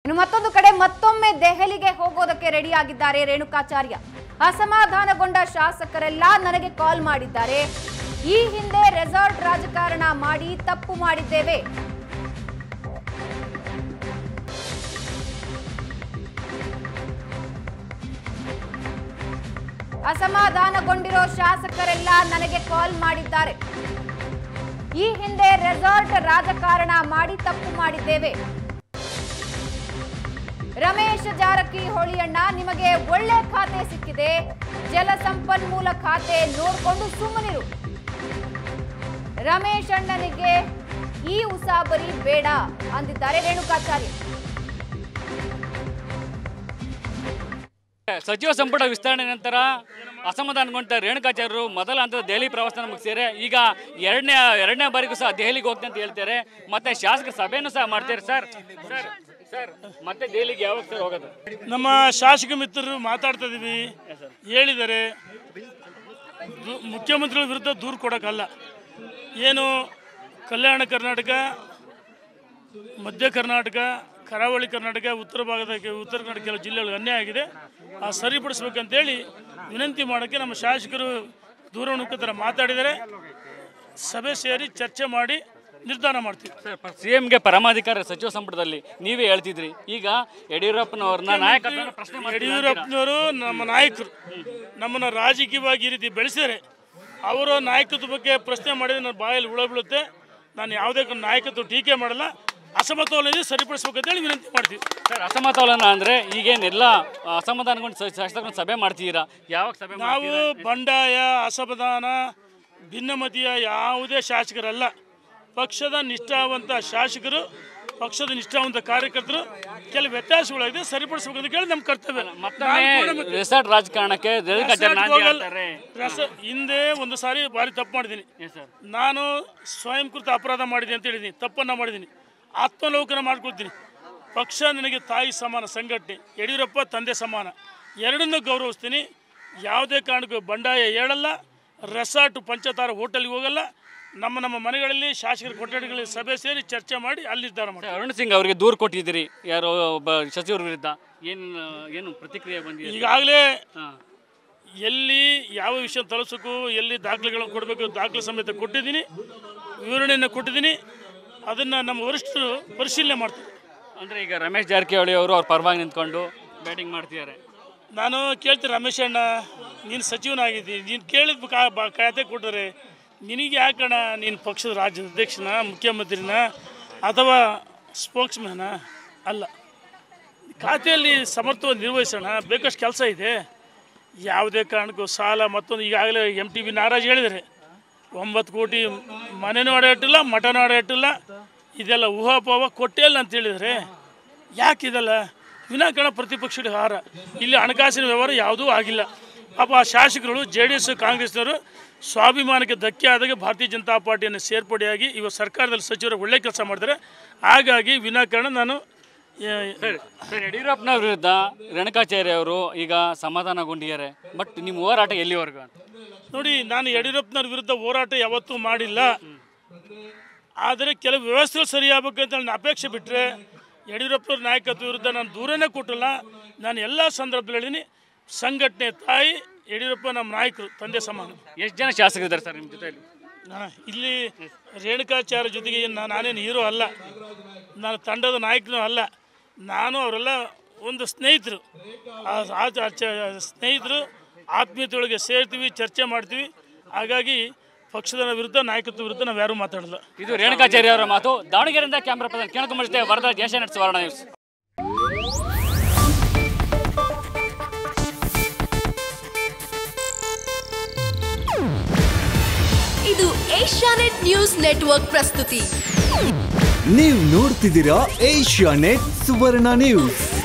ಇನ್ನು ಮತ್ತೊಂದು ಕಡೆ ಮತ್ತೊಮ್ಮೆ ದೆಹಲಿಗೆ ಹೋಗೋದಕ್ಕೆ ರೆಡಿಯಾಗಿದ್ದಾರೆ ರೇಣುಕಾಚಾರ್ಯ ಅಸಮಾಧಾನಗೊಂಡ ಶಾಸಕರೆಲ್ಲ ನನಗೆ ಕಾಲ್ ಮಾಡಿದ್ದಾರೆ ಈ ಹಿಂದೆ ರೆಸಾರ್ಟ್ ರಾಜಕಾರಣ ಮಾಡಿ ತಪ್ಪು ಮಾಡಿದ್ದೇವೆ ಅಸಮಾಧಾನಗೊಂಡಿರೋ ಶಾಸಕರೆಲ್ಲ ನನಗೆ ಕಾಲ್ ಮಾಡಿದ್ದಾರೆ ಈ ಹಿಂದೆ ರೆಸಾರ್ಟ್ ರಾಜಕಾರಣ ಮಾಡಿ ತಪ್ಪು ಮಾಡಿದ್ದೇವೆ ರಮೇಶ್ ಜಾರಕಿಹೊಳಿ ಅಣ್ಣ ನಿಮಗೆ ಒಳ್ಳೆ ಖಾತೆ ಸಿಕ್ಕಿದೆ ಜಲಸಂಪನ್ಮೂಲ ಖಾತೆ ನೋಡ್ಕೊಂಡು ಸುಮ್ಮನಿರು ರಮೇಶ್ ಅಣ್ಣನಿಗೆ ಈ ಉಸಾಬರಿ ಬೇಡ ಅಂದಿದ್ದಾರೆ ರೇಣುಕಾಚಾರ್ಯ ಸಚಿವ ಸಂಪುಟ ವಿಸ್ತರಣೆ ನಂತರ ಅಸಮಾಧಾನಗೊಂಡ ರೇಣುಕಾಚಾರ್ಯರು ಮೊದಲ ಹಂತದ ದೆಹಲಿ ಪ್ರವಾಸ ಮುಗಿಸಿದ್ದಾರೆ ಈಗ ಎರಡನೇ ಎರಡನೇ ಬಾರಿಗೂ ಸಹ ದೆಹಲಿಗೆ ಹೋಗ್ತೀನಿ ಅಂತ ಹೇಳ್ತಾರೆ ಮತ್ತೆ ಶಾಸಕರ ಸಭೆಯನ್ನು ಸಹ ಮಾಡ್ತಾರೆ ಸರ್ ಸರ್ ಸರ್ ಮತ್ತೆ ದೆಹಲಿಗೆ ಯಾವಾಗ ಸರ್ ಹೋಗೋದು ನಮ್ಮ ಶಾಸಕ ಮಿತ್ರರು ಮಾತಾಡ್ತಾ ಇದೀವಿ ಹೇಳಿದ್ದಾರೆ ದು- ಮುಖ್ಯಮಂತ್ರಿಗಳ ವಿರುದ್ಧ ದೂರು ಕೊಡೋಕ್ಕಲ್ಲ ಏನು ಕಲ್ಯಾಣ ಕರ್ನಾಟಕ ಮಧ್ಯ ಕರ್ನಾಟಕ ಕರಾವಳಿ ಕರ್ನಾಟಕ ಉತ್ತರ ಭಾಗದ ಕೆ- ಉತ್ತರ ಕನ್ನಡ ಕೆಲವು ಜಿಲ್ಲೆಗಳಿಗೆ ಅನ್ಯಾಯ ಆಗಿದೆ ಆ ಸರಿಪಡಿಸ್ಬೇಕಂತೇಳಿ ವಿನಂತಿ ಮಾಡೋಕ್ಕೆ ನಮ್ಮ ಶಾಸಕರು ದೂರವಾಣಿ ಮುಖಾಂತರ ಮಾತಾಡಿದರೆ ಸಭೆ ಸೇರಿ ಚರ್ಚೆ ಮಾಡಿ ನಿರ್ಧಾರ ಮಾಡ್ತೀವಿ ಸರ್ ಸಿಎಂಗೆ ಪರಮಾಧಿಕಾರ ಸಚಿವ ಸಂಪುಟದಲ್ಲಿ ನೀವೇ ಹೇಳ್ತಿದ್ರಿ ಈಗ ಯಡಿಯೂರಪ್ಪನವ್ರನ್ನ ನಾಯಕತ್ವ ಪ್ರಶ್ನೆ ಮಾಡ್ತೀರಾ ಅಂತೀರಾ? ಯಡಿಯೂರಪ್ಪನವರು ನಮ್ಮ ನಾಯಕರು ನಮ್ಮನ್ನು ರಾಜಕೀಯವಾಗಿ ಈ ರೀತಿ ಬೆಳೆಸಿದರೆ ಅವರ ನಾಯಕತ್ವ ಬಗ್ಗೆ ಪ್ರಶ್ನೆ ಮಾಡಿದ್ರೆ ನನ್ನ ಬಾಯಲ್ಲಿ ಹುಳ ಬೀಳುತ್ತೆ ನಾನು ಯಾವುದೇ ಕ- ನಾಯಕತ್ವ ಟೀಕೆ ಮಾಡಲ್ಲ ಅಸಮತೋಲನೆ ಸರಿಪಡಿಸ್ಬೇಕಂತೇಳಿ ವಿನಂತಿ ಮಾಡ್ತೀವಿ ಸರ್ ಅಸಮತೋಲನ ಅಂದ್ರೆ ಈಗೇನೆಲ್ಲ ಅಸಮಾಧಾನಗೊಂಡು ಸ- ಶಾಸಕರನ್ನ ಸಭೆ ಮಾಡ್ತೀರಾ ಯಾವಾಗ ಸಭೆ ನಾವು ಮಾಡ್ತೀರಾ ಬಂಡಾಯ ಅಸಮಾಧಾನ ಭಿನ್ನಮತೀಯ ಯಾವುದೇ ಶಾಸಕರಲ್ಲ ಪಕ್ಷದ ನಿಷ್ಠಾವಂತ ಶಾಸಕರು ಪಕ್ಷದ ನಿಷ್ಠಾವಂತ ಕಾರ್ಯಕರ್ತರು ಕೆಲವು ವ್ಯತ್ಯಾಸಗಳಾಗಿದೆ ಸರಿಪಡಿಸ್ಬೇಕಂತ ಕೇಳಿ ನಮ್ಮ ಕರ್ತವ್ಯ ಮತ್ತೊಮ್ಮೆ ನಾನು ಕೂಡ ಮತ್ತೆ- ರೆಸಾರ್ಟ್ ರಾಜಕಾರಣಕ್ಕೆ ರೇಣುಕಾಚಾರ್ಯ ನಾಂದಿ ಹೋಗಲ್ಲ. ಹಾಕ್ತಾರೆ. ರಸ- ಹಿಂದೆ ಒಂದು ಸಾರಿ ಭಾರಿ ತಪ್ಪು ಮಾಡಿದ್ದೀನಿ Yes, sir. ನಾನು ಸ್ವಯಂಕೃತ ಅಪರಾಧ ಮಾಡಿದ್ದೀನಿ ಅಂತ ಹೇಳಿದ್ದೀನಿ ತಪ್ಪನ್ನು ಮಾಡಿದ್ದೀನಿ ಆತ್ಮಲೋಕನ ಮಾಡ್ಕೊಳ್ತೀನಿ ಪಕ್ಷ ನನಗೆ ತಾಯಿ ಸಮಾನ ಸಂಘಟನೆ ಯಡಿಯೂರಪ್ಪ ತಂದೆ ಸಮಾನ ಎರಡನ್ನೂ ಗೌರವಿಸ್ತೀನಿ ಯಾವುದೇ ಕಾರಣಕ್ಕೂ ಬಂಡಾಯ ಹೇಳಲ್ಲ ರೆಸಾರ್ಟ್ ಪಂಚತಾರ ಹೋಟೆಲ್ಗೆ ಹೋಗಲ್ಲ ನಮ್ಮ ನಮ್ಮ ಮನೆಗಳಲ್ಲಿ ಶಾಸಕರ ಕೊಠಡಿಗಳಲ್ಲಿ ಸಭೆ ಸೇರಿ ಚರ್ಚೆ ಮಾಡಿ ಅಲ್ಲಿ ನಿರ್ಧಾರ ಮಾಡ್ತೀವಿ ಅರುಣ್ ಸಿಂಗ್ ಅವರಿಗೆ ದೂರು ಕೊಟ್ಟಿದ್ದೀರಿ ಯಾರೋ ಒಬ್ಬ ಸಚಿವರ ವಿರುದ್ಧ ಏನು ಏನು ಪ್ರತಿಕ್ರಿಯೆ ಬಂದಿದೆ ಈಗಾಗಲೇ ಹಾಂ ಎಲ್ಲಿ ಯಾವ ವಿಷಯ ತಲುಪಿಸಬೇಕು ಎಲ್ಲಿ ದಾಖಲೆಗಳನ್ನು ಕೊಡಬೇಕು ದಾಖಲೆ ಸಮೇತ ಕೊಟ್ಟಿದ್ದೀನಿ ವಿವರಣೆಯನ್ನು ಕೊಟ್ಟಿದ್ದೀನಿ ಅದನ್ನು ನಮ್ಮ ವರಿಷ್ಠರು ಪರಿಶೀಲನೆ ಮಾಡ್ತಾರೆ ಅಂದರೆ ಈಗ ರಮೇಶ್ ಜಾರಕಿಹೊಳಿ ಅವರು ಅವ್ರ ಪರವಾಗಿ ನಿಂತ್ಕೊಂಡು ಬ್ಯಾಟಿಂಗ್ ಮಾಡ್ತಿದ್ದಾರೆ ನಾನು ಕೇಳ್ತೀನಿ ರಮೇಶ್ ಅಣ್ಣ ನೀನು ಸಚಿವನಾಗಿದ್ದೀನಿ ನೀನು ಕೇಳಿದ ಕಾ ಬ- ಖಾತೆ ಕೊಟ್ಟರೆ ನಿನಗೆ ಯಾಕಣ್ಣ ನೀನು ಪಕ್ಷದ ರಾಜ್ಯದ ಅಧ್ಯಕ್ಷನ ಮುಖ್ಯಮಂತ್ರಿನ ಅಥವಾ ಸ್ಪೋಕ್ಸ್ಮ್ಯಾನ ಅಲ್ಲ ಖಾತೆಯಲ್ಲಿ ಸಮರ್ಥವಾಗಿ ನಿರ್ವಹಿಸೋಣ ಬೇಕಷ್ಟು ಕೆಲಸ ಇದೆ ಯಾವುದೇ ಕಾರಣಕ್ಕೂ ಸಾಲ ಮತ್ತೊಂದು ಈಗಾಗಲೇ ಎಮ್ ಟಿ ಬಿ ನಾರಾಜ್ ಹೇಳಿದರೆ ಒಂಬತ್ತು ಕೋಟಿ ಮನೆನೂ ಅಡೆಯಿಟ್ಟಿಲ್ಲ ಮಠನೂ ಅಡೆಯಿಟ್ಟಿಲ್ಲ ಇದೆಲ್ಲ ಊಹಾಪೋಹ ಕೊಟ್ಟೇ ಇಲ್ಲ ಅಂತ ಹೇಳಿದರೆ ಯಾಕಿದೆಲ್ಲ ವಿನಾಕಾರಣ ಪ್ರತಿಪಕ್ಷದ ಹಾರ ಇಲ್ಲಿ ಹಣಕಾಸಿನ ವ್ಯವಹಾರ ಯಾವುದೂ ಆಗಿಲ್ಲ ಪಾಪ ಆ ಶಾಸಕರು ಜೆ ಡಿ ಎಸ್ ಕಾಂಗ್ರೆಸ್ನವರು ಸ್ವಾಭಿಮಾನಕ್ಕೆ ಧಕ್ಕೆ ಆದಾಗ ಭಾರತೀಯ ಜನತಾ ಪಾರ್ಟಿಯನ್ನು ಸೇರ್ಪಡೆಯಾಗಿ ಇವಾಗ ಸರ್ಕಾರದಲ್ಲಿ ಸಚಿವರು ಒಳ್ಳೆ ಕೆಲಸ ಮಾಡಿದ್ದಾರೆ ಹಾಗಾಗಿ ವಿನಾಕಾರಣ ನಾನು ಆ, ಸರ್ ಸರ್ ಯಡಿಯೂರಪ್ಪನವ್ರ ವಿರುದ್ಧ ರೇಣುಕಾಚಾರ್ಯ ಅವರು ಈಗ ಸಮಾಧಾನಗೊಂಡಿದ್ದಾರೆ ಬಟ್ ನಿಮ್ಮ ಹೋರಾಟ ಎಲ್ಲಿವರೆಗೂ ಅಂತ ನೋಡಿ ನಾನು ಯಡಿಯೂರಪ್ಪನವ್ರ ವಿರುದ್ಧ ಹೋರಾಟ ಯಾವತ್ತೂ ಮಾಡಿಲ್ಲ ಆದರೆ ಕೆಲವು ವ್ಯವಸ್ಥೆಗಳು ಸರಿಯಾಗಬೇಕಂತ ನನ್ನ ಅಪೇಕ್ಷೆ ಬಿಟ್ಟರೆ ಯಡಿಯೂರಪ್ಪನವ್ರ ನಾಯಕತ್ವ ವಿರುದ್ಧ ನಾನು ದೂರನೇ ಕೊಟ್ಟಿಲ್ಲ ನಾನು ಎಲ್ಲ ಸಂದರ್ಭದಲ್ಲಿ ಹೇಳಿದ್ದೀನಿ ಸಂಘಟನೆ ತಾಯಿ ಯಡಿಯೂರಪ್ಪ ನಮ್ಮ ನಾಯಕರು ತಂದೆ ಸಮಾನ ಎಷ್ಟು ಜನ ಶಾಸಕರಿದ್ದಾರೆ ಸರ್ ನಿಮ್ಮ ಜೊತೆಯಲ್ಲಿ ನಾ- ಇಲ್ಲಿ ರೇಣುಕಾಚಾರ್ಯ ಜೊತೆಗೆ ಏನ್ ನಾ- ನಾನೇನು ಹೀರೋ ಅಲ್ಲ ನಾನು ತಂಡದ ನಾಯಕನೂ ಅಲ್ಲ ನಾನು ಅವರೆಲ್ಲ ಒಂದು ಸ್ನೇಹಿತರು ಆ- ಆ- ಆ ಚ- ಸ್ನೇಹಿತರು ಆತ್ಮೀಯತೆಯೊಳಗೆ ಸೇರ್ತೀವಿ ಚರ್ಚೆ ಮಾಡ್ತೀವಿ ಹಾಗಾಗಿ ಪಕ್ಷದ ವಿರುದ್ಧ ನಾಯಕತ್ವ ವಿರುದ್ಧ ನಾವು ಯಾರೂ ಮಾತಾಡಲ್ಲ ಇದು ರೇಣುಕಾಚಾರ್ಯ ಅವರ ಮಾತು ದಾವಣಗೆರೆಯಿಂದ ಕ್ಯಾಮ್ರಾ ಪರ್ಸನ್ ಕಿರಣಕುಮಾರ್ ಜೊತೆ ವರದಾ ಜಯಶಾನಟ್ ಸುವರ್ಣ ನ್ಯೂಸ್ ಇದು ಏಷ್ಯಾನೆಟ್ ನ್ಯೂಸ್ ನೆಟ್ವರ್ಕ್ ಪ್ರಸ್ತುತಿ ನೀವು ನೋಡ್ತಿದ್ದೀರಾ ಏಷ್ಯಾ ನೆಟ್ ಸುವರ್ಣ ನ್ಯೂಸ್